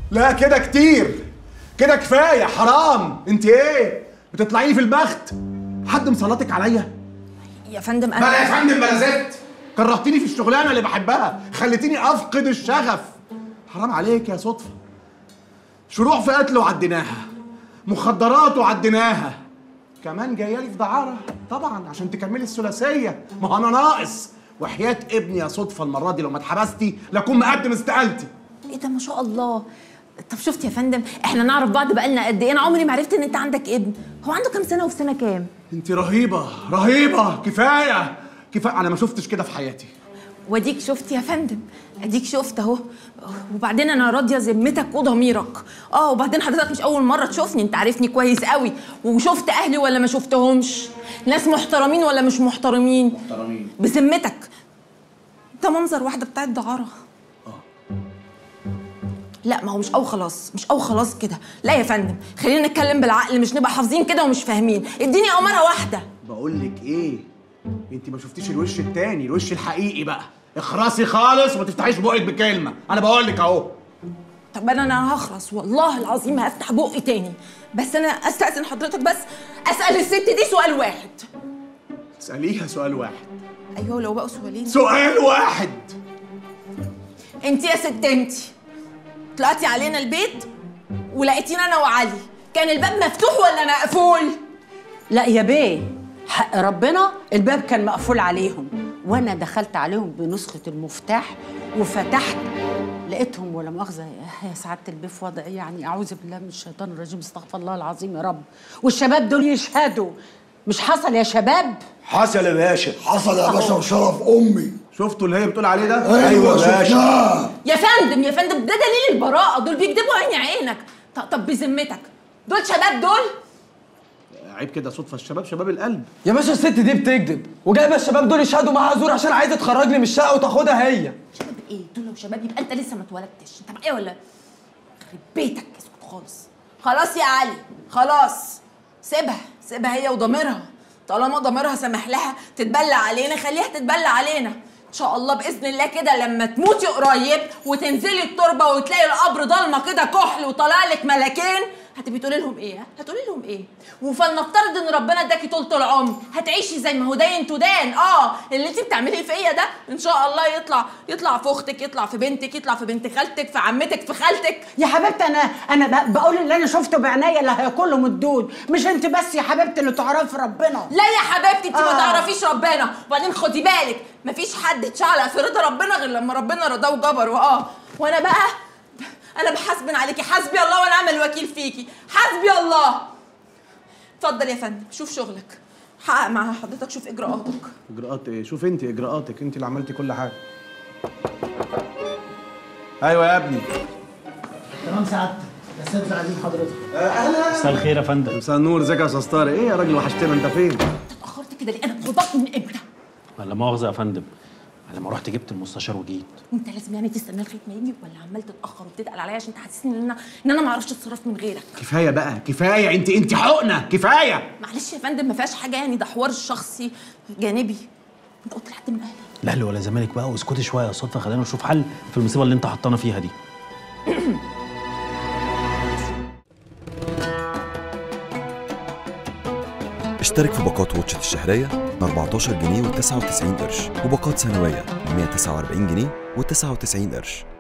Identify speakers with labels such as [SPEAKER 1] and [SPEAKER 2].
[SPEAKER 1] لا كده كتير كده كفايه حرام انت ايه بتطلعيني في البخت حد مسلطك عليا
[SPEAKER 2] يا فندم
[SPEAKER 1] بلا يا
[SPEAKER 2] انا
[SPEAKER 1] فندم بلا زفت كرهتيني في الشغلانه اللي بحبها خليتيني افقد الشغف حرام عليك يا صدفه شروع في قتل وعديناها مخدرات وعديناها كمان جايه لي في دعاره طبعا عشان تكملي الثلاثيه ما هو انا ناقص وحياه ابني يا صدفه المره دي لو ما اتحبستي لاكون مقدم استقالتي
[SPEAKER 2] ايه ده ما شاء الله طب شفت يا فندم احنا نعرف بعض بقالنا قد ايه انا عمري ما عرفت ان انت عندك ابن هو عنده كام سنه وفي سنه كام
[SPEAKER 1] انت رهيبه رهيبه كفايه كفايه انا ما شفتش كده في حياتي
[SPEAKER 2] واديك شفت يا فندم اديك شفت اهو وبعدين انا راضيه ذمتك وضميرك اه وبعدين حضرتك مش اول مره تشوفني انت عارفني كويس قوي وشفت اهلي ولا ما شفتهمش ناس محترمين ولا مش محترمين
[SPEAKER 1] محترمين
[SPEAKER 2] بذمتك ده منظر واحده بتاعت دعاره لا ما هو مش او خلاص مش او خلاص كده لا يا فندم خلينا نتكلم بالعقل مش نبقى حافظين كده ومش فاهمين اديني اماره واحده
[SPEAKER 1] بقول لك ايه انت ما شفتيش الوش التاني الوش الحقيقي بقى اخرسي خالص وما تفتحيش بقك بكلمه انا بقول لك اهو
[SPEAKER 2] طب انا انا هخلص والله العظيم هفتح بقي تاني بس انا استاذن حضرتك بس اسال الست دي سؤال واحد
[SPEAKER 1] اساليها سؤال واحد
[SPEAKER 2] ايوه لو بقوا سؤالين
[SPEAKER 1] سؤال واحد
[SPEAKER 2] انت يا ست انت طلعتي علينا البيت ولقيتينا انا وعلي كان الباب مفتوح ولا مقفول
[SPEAKER 3] لا يا بيه حق ربنا الباب كان مقفول عليهم وانا دخلت عليهم بنسخه المفتاح وفتحت لقيتهم ولا مؤاخذه يا سعاده البيه في وضع يعني اعوذ بالله من الشيطان الرجيم استغفر الله العظيم يا رب والشباب دول يشهدوا مش حصل يا شباب
[SPEAKER 4] حصل يا باشا
[SPEAKER 5] حصل يا باشا وشرف امي
[SPEAKER 1] شفتوا اللي هي بتقول عليه ده
[SPEAKER 5] ايوه
[SPEAKER 4] يا باشا.
[SPEAKER 5] شفناه
[SPEAKER 2] يا فندم يا فندم ده دليل البراءه دول بيكذبوا عيني عينك ط- طب بذمتك دول شباب دول
[SPEAKER 1] عيب كده صدفه الشباب شباب القلب
[SPEAKER 6] يا باشا الست دي بتكذب وجايبه الشباب دول يشهدوا معاها زور عشان عايزه تخرجني من الشقه وتاخدها هي
[SPEAKER 2] شباب ايه دول لو شباب يبقى انت لسه ما اتولدتش انت معايا ولا يخرب بيتك اسكت خالص خلاص يا علي خلاص سيبها سيبها هي وضميرها طالما ضميرها سمح لها تتبلى علينا خليها تتبلى علينا ان شاء الله باذن الله كده لما تموتي قريب وتنزلي التربه وتلاقي القبر ضلمه كده كحل وطالع لك ملكين هتبقي تقولي لهم ايه هتقولي لهم ايه وفلنفترض ان ربنا اداكي طولة العمر هتعيشي زي ما هو داين تدان اه اللي انت بتعمليه فيا ده ان شاء الله يطلع يطلع في اختك يطلع في بنتك يطلع في بنت خالتك في عمتك في خالتك
[SPEAKER 3] يا حبيبتي انا انا ب- بقول اللي انا شفته بعينيا اللي هياكلهم الدود مش انت بس يا حبيبتي اللي تعرفي ربنا
[SPEAKER 2] لا يا حبيبتي انت ما
[SPEAKER 3] آه.
[SPEAKER 2] تعرفيش ربنا وبعدين خدي بالك مفيش حد اتشعلق في رضا ربنا غير لما ربنا رضاه وجبره اه وانا بقى انا بحسبن عليكي حسبي الله ونعم الوكيل فيكي حسبي الله اتفضل يا فندم شوف شغلك حقق مع حضرتك شوف اجراءاتك
[SPEAKER 1] اجراءات ايه شوف انت اجراءاتك انت اللي عملتي كل حاجه ايوه يا ابني
[SPEAKER 7] تمام سعادتك بس انت عايزين حضرتك
[SPEAKER 8] مساء الخير يا فندم
[SPEAKER 1] مساء النور ازيك يا استاذ طارق ايه يا راجل وحشتنا انت فين
[SPEAKER 2] اتاخرت كده ليه انا بضغط من امتى
[SPEAKER 8] ولا مؤاخذه يا فندم انا لما رحت جبت المستشار وجيت
[SPEAKER 2] انت لازم يعني تستنى لغايه ما يجي ولا عمال تتاخر وبتتقل عليا عشان تحسسني ان انا ان انا ما اعرفش اتصرف من غيرك
[SPEAKER 1] كفايه بقى كفايه انت انت حقنه كفايه
[SPEAKER 2] معلش يا فندم ما فيهاش حاجه يعني ده حوار شخصي جانبي انت قلت لحد من اهلي
[SPEAKER 8] لا اهلي ولا زمالك بقى واسكتي شويه يا صدفه خلينا نشوف حل في المصيبه اللي انت حطانا فيها دي
[SPEAKER 9] اشترك في باقات واتشت الشهرية ب 14 جنيه و99 قرش وباقات سنوية ب 149 جنيه و99 قرش